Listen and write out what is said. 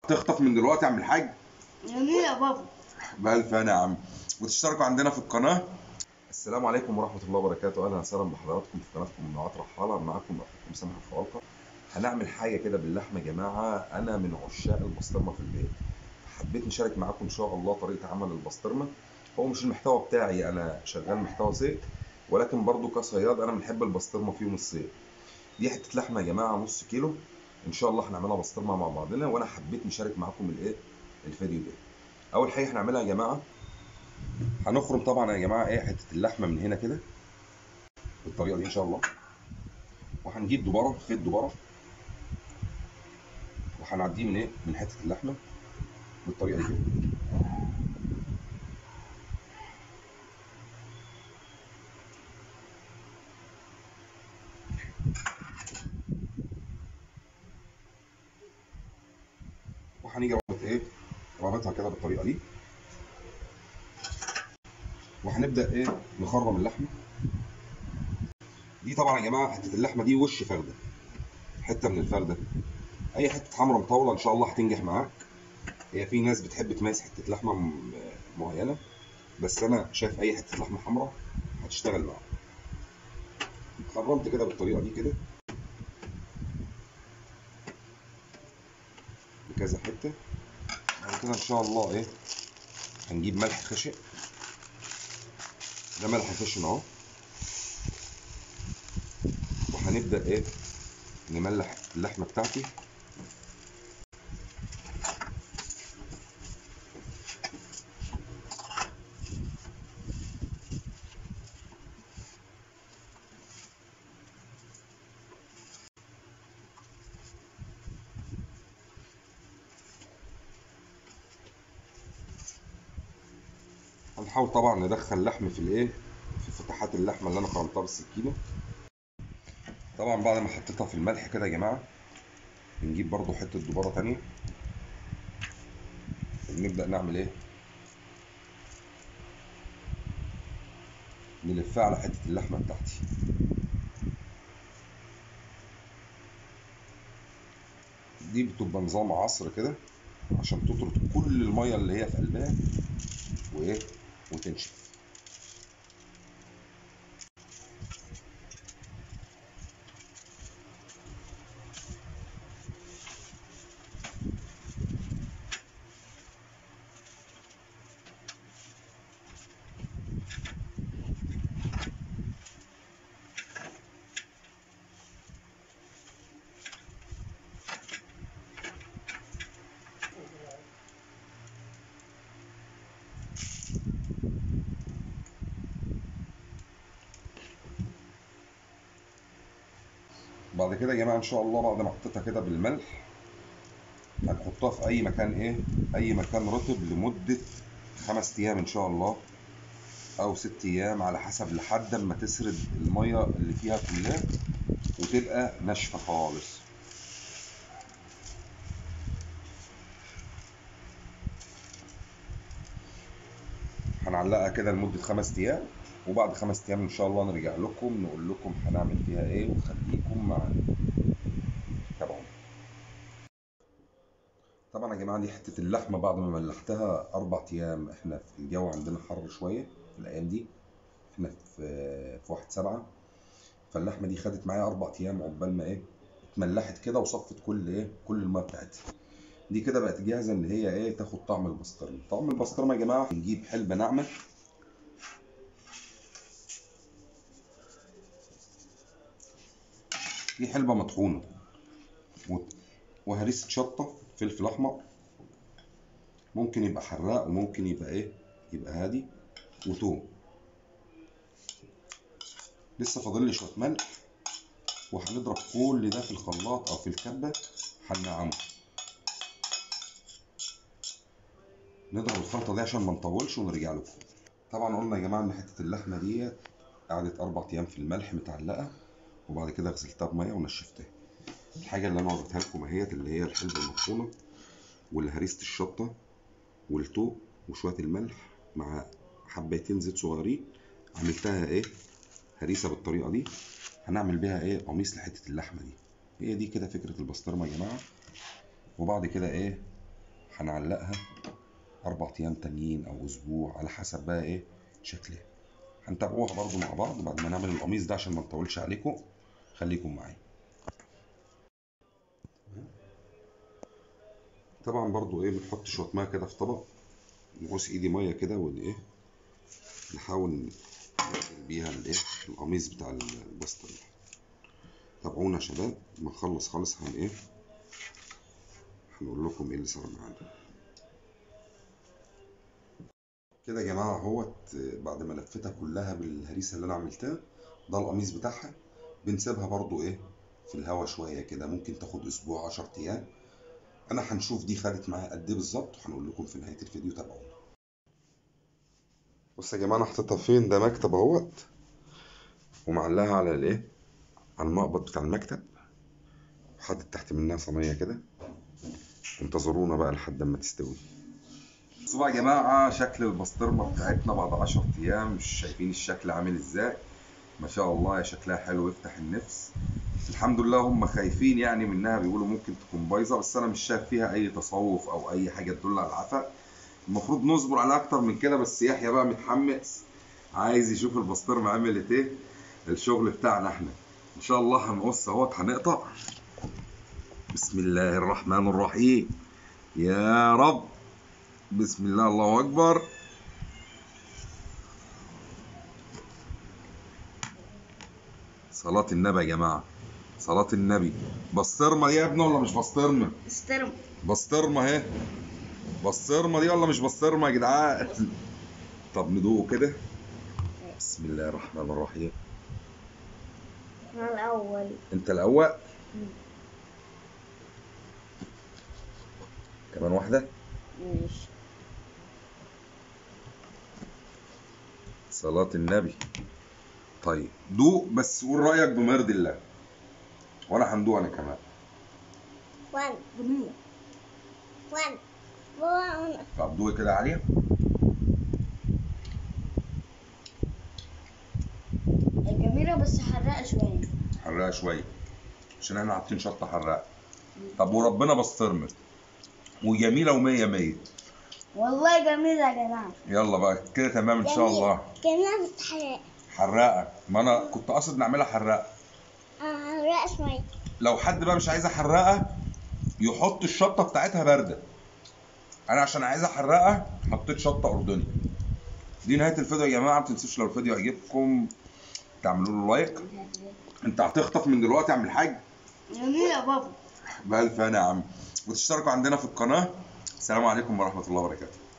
تخطف من دلوقتي يا عم الحاج جميل يا بابا بألف أنا يا عم وتشتركوا عندنا في القناة السلام عليكم ورحمة الله وبركاته أهلا وسهلا بحضراتكم في قناتكم منوعات رحالة معاكم أخوكم سامح الخوالقة هنعمل حاجة كده باللحمة يا جماعة أنا من عشاق البسطرمة في البيت حبيت نشارك معاكم إن شاء الله طريقة عمل البسطرمة هو مش المحتوى بتاعي أنا شغال محتوى زيت ولكن برضو كصياد أنا بنحب البسطرمة في يوم الصيف دي حتة لحمة يا جماعة نص كيلو إن شاء الله هنعملها بسطرمة مع بعضنا وأنا حبيت نشارك معاكم الإيه الفيديو ده أول حاجة هنعملها يا جماعة هنخرم طبعا يا جماعه ايه حته اللحمه من هنا كده بالطريقه دي ان شاء الله وهنجيب دباره خيط دباره وهنعديه من ايه من حته اللحمه بالطريقه دي كده وهنيجي رابط ايه رابطها كده بالطريقه دي وهنبدا ايه نخرم اللحمه دي طبعا يا جماعه حته اللحمه دي وش فرده حته من الفرده اي حته حمرا مطوله ان شاء الله هتنجح معاك هي في ناس بتحب تميز حته لحمه م- معينه بس انا شايف اي حته لحمه حمراء هتشتغل معاك خرمت كده بالطريقه دي كده بكذا حته بعد كده ان شاء الله ايه هنجيب ملح خشن ده ملح خشن اهو وهنبدا ايه نملح اللحمه بتاعتي هنحاول طبعا ندخل اللحم في الايه في فتحات اللحمه اللي انا خرمتها بالسكينه طبعا بعد ما حطيتها في الملح كده يا جماعه بنجيب برضو حته دباره تانية ونبدا نعمل ايه نلفها على حته اللحمه بتاعتي دي بتبقى نظام عصر كده عشان تطرد كل الميه اللي هي في قلبها وايه وتنشف بعد كده يا جماعه ان شاء الله بعد ما حطيتها كده بالملح هنحطها في اي مكان ايه اي مكان رطب لمده خمس ايام ان شاء الله او ست ايام على حسب لحد ما تسرد الميه اللي فيها كلها وتبقى ناشفه خالص هنعلقها كده لمده خمس ايام وبعد خمس ايام ان شاء الله نرجع لكم نقول لكم هنعمل فيها ايه وخليكم معانا تابعونا طبعا يا جماعه دي حته اللحمه بعد ما ملحتها اربع ايام احنا في الجو عندنا حر شويه في الايام دي احنا في في واحد سبعة فاللحمه دي خدت معايا اربع ايام عقبال ما ايه اتملحت كده وصفت كل ايه كل الميه بتاعتها دي كده بقت جاهزه ان هي ايه تاخد طعم البسطرمه طعم البسطرمه يا جماعه نجيب حلبه ناعمه دي حلبة مطحونة و- وهريسة شطة فلفل أحمر ممكن يبقى حراق وممكن يبقى إيه يبقى هادي وتوم لسه فاضل لي شوية ملح وهنضرب كل ده في الخلاط أو في الكبة هننعمه نضرب الخلطة دي عشان ما نطولش ونرجع لكم طبعا قلنا يا جماعة إن حتة اللحمة دي قعدت أربع أيام في الملح متعلقة وبعد كده غسلتها بميه ونشفتها الحاجه اللي انا وريتها لكم اهيت اللي هي الحلبة المطحونه والهريسه الشطه والتوم وشويه الملح مع حبيتين زيت صغيرين عملتها ايه هريسه بالطريقه دي هنعمل بيها ايه قميص لحته اللحمه دي هي دي كده فكره البسطرمه يا جماعه وبعد كده ايه هنعلقها اربع ايام تانيين او اسبوع على حسب بقى ايه شكلها هنتابعوها برضو مع بعض بعد ما نعمل القميص ده عشان ما نطولش عليكم خليكم معايا طبعا برضو ايه بنحط شويه ميه كده في طبق نغوص ايدي ميه كده وايه نحاول نعمل بيها الايه القميص بتاع البسطرمه تابعونا يا شباب ما نخلص خالص هن ايه هنقول لكم ايه اللي صار معانا كده يا جماعه اهوت بعد ما لفتها كلها بالهريسه اللي انا عملتها ده القميص بتاعها بنسيبها برضو ايه في الهوا شويه كده ممكن تاخد اسبوع 10 ايام انا هنشوف دي خدت معايا قد ايه بالظبط وهنقول لكم في نهايه الفيديو تابعونا بص يا جماعه انا حطيتها فين ده مكتب اهوت ومعلقها على الايه على المقبض بتاع المكتب وحاطط تحت منها صينيه كده انتظرونا بقى لحد ما تستوي بصوا بقى يا جماعه شكل البسطرمه بتاعتنا بعد 10 ايام مش شايفين الشكل عامل ازاي ما شاء الله يا شكلها حلو ويفتح النفس الحمد لله هم خايفين يعني منها بيقولوا ممكن تكون بايظه بس انا مش شايف فيها اي تصوف او اي حاجه تدل على العفا المفروض نصبر عليها اكتر من كده بس يحيى بقى متحمس عايز يشوف البسطرمه عملت ايه الشغل بتاعنا احنا ان شاء الله هنقص اهوت هنقطع بسم الله الرحمن الرحيم يا رب بسم الله الله اكبر صلاة النبي يا جماعة صلاة النبي بسطرمة دي يا ابني ولا مش بسطرمة؟ استرم بسطرمة اهي بسطرمة دي ولا مش بسطرمة يا جدعان؟ طب ندوقه كده بسم الله الرحمن الرحيم أنا الأول انت الاول كمان واحدة ماشي صلاة النبي طيب دوق بس قول رأيك بمرض الله وانا هندوق انا كمان وان جميلة وان وان طب دوقي كده عليا الجميلة بس حراقة شوية حراقة شوية عشان احنا حاطين شطة حراقة طب وربنا بسطرمة وجميلة ومية مية والله جميلة يا جماعة يلا بقى كده تمام ان شاء الله جميلة بس حراقة حراقة ما انا كنت قاصد نعملها حراقة حراقة شوية لو حد بقى مش عايزها حراقة يحط الشطة بتاعتها باردة انا عشان عايزها حراقة حطيت شطة اردني دي نهاية الفيديو يا جماعة ما تنسوش لو الفيديو عجبكم تعملوا له لايك انت هتخطف من دلوقتي يا عم الحاج جميلة يا بابا بألف هنا يا عم وتشتركوا عندنا في القناة السلام عليكم ورحمة الله وبركاته